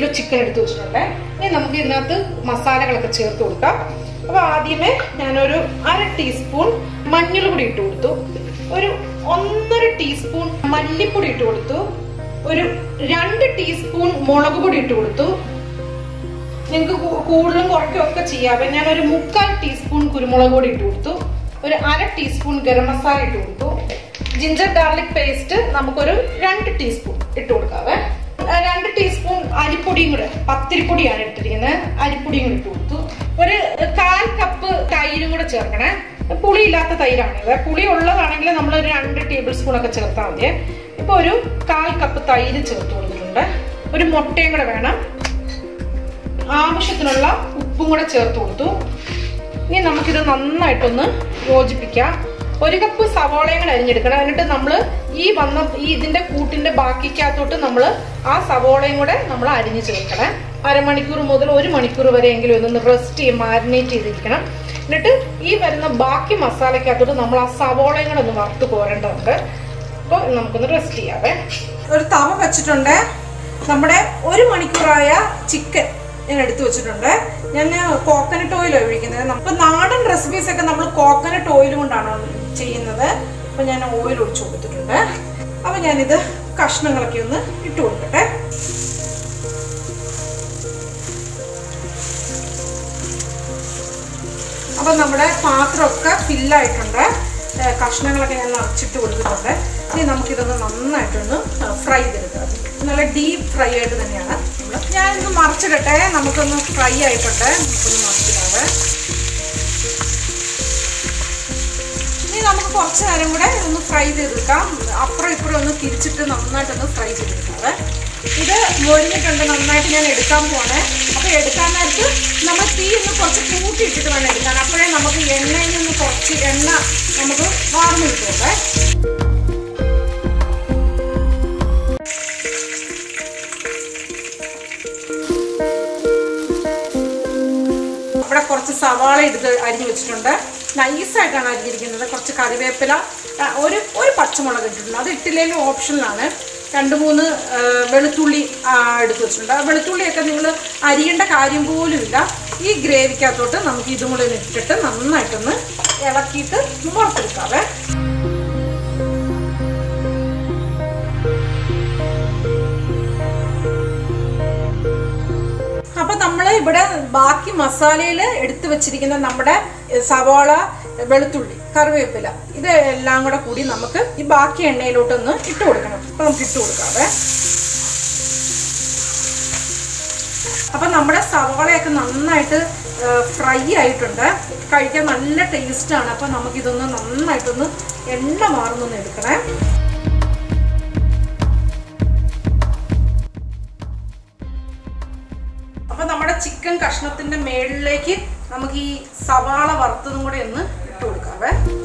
kilo chicken എടുത്ത് വെച്ചിട്ടുണ്ട് ഇനി നമുക്ക് ഇതിനകത്ത് മസാലകളൊക്കെ ചേർത്ത് കൊടുക്കാം അപ്പൊ ആദ്യമേ ഞാനൊരു അര ടീസ്പൂൺ മഞ്ഞൾ പൊടി ഇട്ട് കൊടുത്തു ഒരു ഒന്നര ടീസ്പൂൺ മല്ലിപ്പൊടി ഇട്ട് കൊടുത്തു ഒരു രണ്ട് ടീസ്പൂൺ മുളക് പൊടി ഇട്ട് കൊടുത്തു നിങ്ങൾക്ക് കൂടുതലും കുറയ്ക്കും ഒക്കെ ചെയ്യാം ഞാൻ ഒരു മുക്കാൽ ടീസ്പൂൺ കുരുമുളക് പൊടി ഇട്ട് കൊടുത്തു ഒരു അര ടീസ്പൂൺ ഗരം മസാല ഇട്ട് കൊടുത്തു ജിഞ്ചർ ഗാർലിക് പേസ്റ്റ് നമുക്കൊരു രണ്ട് ടീസ്പൂൺ ഇട്ട് കൊടുക്കാവേ ആ, രണ്ട് ടീസ്പൂൺ അരിപ്പൊടിയും കൂടെ പത്തിരിപ്പൊടിയാണ് ഇട്ടിരിക്കുന്നത് അരിപ്പൊടിയും കൂടെ ഇട്ട് കൊടുത്തു ഒരു കാൽ കപ്പ് തൈരും കൂടെ ചേർക്കണേ പുളിയില്ലാത്ത തൈരാണിത് പുളി ഉള്ളതാണെങ്കിൽ നമ്മൾ ഒരു രണ്ട് ടേബിൾ സ്പൂൺ ഒക്കെ ചേർത്താൽ മതി ഇപ്പൊ ഒരു കാൽ കപ്പ് തൈര് ചേർത്ത് കൊടുത്തിട്ടുണ്ട് ഒരു മുട്ടയും കൂടെ വേണം ആവശ്യത്തിനുള്ള ഉപ്പും കൂടെ ചേർത്ത് കൊടുത്തു ഇനി നമുക്കിത് നന്നായിട്ടൊന്ന് യോജിപ്പിക്കാം ഒരു കപ്പ് സവാളയും കൂടെ അരിഞ്ഞെടുക്കണം എന്നിട്ട് നമ്മൾ ഈ വന്ന ഈ ഇതിന്റെ കൂട്ടിന്റെ ബാക്കിക്കകത്തോട്ട് നമ്മൾ ആ സവാളയും കൂടെ നമ്മൾ അരിഞ്ഞ് ചേർക്കണം അരമണിക്കൂർ മുതൽ ഒരു മണിക്കൂർ വരെയെങ്കിലും ഇതൊന്ന് റെസ്റ്റ് ചെയ്ത് മാരിനേറ്റ് ചെയ്തിരിക്കണം എന്നിട്ട് ഈ വരുന്ന ബാക്കി മസാലക്കകത്തോട്ട് നമ്മൾ ആ സവാളയും കൂടെ ഒന്ന് വറുത്ത് കോരേണ്ടതുണ്ട് അപ്പോൾ നമുക്കൊന്ന് റെസ്റ്റ് ചെയ്യാവേ ഒരു തവ വെച്ചിട്ടുണ്ട് നമ്മുടെ ഒരു മണിക്കൂറായ ചിക്കൻ ഞാൻ എടുത്തു വെച്ചിട്ടുണ്ട് ഞാൻ കോക്കനട്ട് ഓയിൽ ഒഴിക്കുന്നത് നമുക്ക് നാടൻ റെസിപ്പീസ് ഒക്കെ നമ്മൾ കോക്കനട്ട് ഓയിൽ കൊണ്ടാണ് ചെയ്യുന്നത് അപ്പൊ ഞാൻ ഓയിൽ ഒഴിച്ചു കൊടുത്തിട്ടുണ്ട് അപ്പൊ ഞാനിത് കഷ്ണങ്ങളൊക്കെ ഒന്ന് ഇട്ട് കൊടുക്കട്ടെ അപ്പൊ നമ്മുടെ പാത്രമൊക്കെ ഫില്ലായിട്ടുണ്ട് ഏഹ് കഷ്ണങ്ങളൊക്കെ ഞാൻ നിറച്ചിട്ട് കൊടുത്തിട്ടുണ്ട് ഇനി നമുക്കിതൊന്ന് നന്നായിട്ടൊന്ന് ഫ്രൈ ചെയ്തെടുക്കാം നല്ല ഡീപ്പ് ഫ്രൈ ആയിട്ട് തന്നെയാണ് നമ്മൾ ഞാനിത് മറിച്ചിടട്ടെ നമുക്കൊന്ന് ഫ്രൈ ആയിട്ടുണ്ട് നമുക്കൊന്ന് മറിച്ചിടാവേ ഇനി നമുക്ക് കുറച്ച് നേരം കൂടെ ഒന്ന് ഫ്രൈ ചെയ്തെടുക്കാം അപ്പുറം ഇപ്പുറം ഒന്ന് തിരിച്ചിട്ട് നന്നായിട്ടൊന്ന് ഫ്രൈ ചെയ്തെടുക്കാവേ ഇത് മൊരിഞ്ഞിട്ടുണ്ട് നന്നായിട്ട് ഞാൻ എടുക്കാൻ പോണേ അപ്പോൾ എടുക്കാൻ നേരത്ത് നമ്മൾ തീ ഒന്ന് കുറച്ച് കൂട്ടിയിട്ടിട്ട് വേണം എടുക്കാൻ അപ്പോഴേ നമുക്ക് എണ്ണയിൽ നിന്ന് കുറച്ച് എണ്ണ നമുക്ക് വാർന്നു കിട്ടുമേ ഇവിടെ കുറച്ച് സവാള എടുത്ത് അരിഞ്ഞു വെച്ചിട്ടുണ്ട് നൈസായിട്ടാണ് അരിഞ്ഞിരിക്കുന്നത് കുറച്ച് കറിവേപ്പില ആ, ഒരു ഒരു പച്ചമുളക് ഇട്ടിട്ടുണ്ട് അത് ഇട്ടില്ലെങ്കിലും ഓപ്ഷനിലാണ് രണ്ട് മൂന്ന് ആ, വെളുത്തുള്ളി ആ, എടുത്ത് വെച്ചിട്ടുണ്ട് ആ വെളുത്തുള്ളിയൊക്കെ നിങ്ങൾ അരിയേണ്ട കാര്യം പോലുമില്ല ഈ ഗ്രേവിക്കകത്തോട്ട് നമുക്ക് ഇതും കൂടെ ഒന്ന് ഇട്ടിട്ട് നന്നായിട്ടൊന്ന് ഇളക്കിയിട്ട് വറുത്തെടുക്കാവേ അപ്പൊ നമ്മൾ ഇവിടെ ബാക്കി മസാലയിൽ എടുത്തു വെച്ചിരിക്കുന്ന നമ്മുടെ എഹ്, സവാള വെളുത്തുള്ളി കറിവേപ്പില ഇത് എല്ലാം കൂടെ കൂടി നമുക്ക് ഈ ബാക്കി എണ്ണയിലോട്ടൊന്ന് ഇട്ട് കൊടുക്കണം അപ്പൊ നമുക്ക് ഇട്ട് കൊടുക്കാവേ അപ്പൊ നമ്മുടെ സവാളയൊക്കെ നന്നായിട്ട് ഫ്രൈ ആയിട്ടുണ്ട് കഴിക്കാൻ നല്ല ടേസ്റ്റ് ആണ് അപ്പൊ നമുക്കിതൊന്ന് നന്നായിട്ടൊന്ന് എണ്ണ മാറുന്നൊന്ന് എടുക്കണേ അപ്പൊ നമ്മുടെ ചിക്കൻ കഷ്ണത്തിന്റെ മേളിലേക്ക് നമുക്ക് ഈ സവാള വറുത്തതും കൂടെ ഒന്ന് ഇട്ട് കൊടുക്കാവേ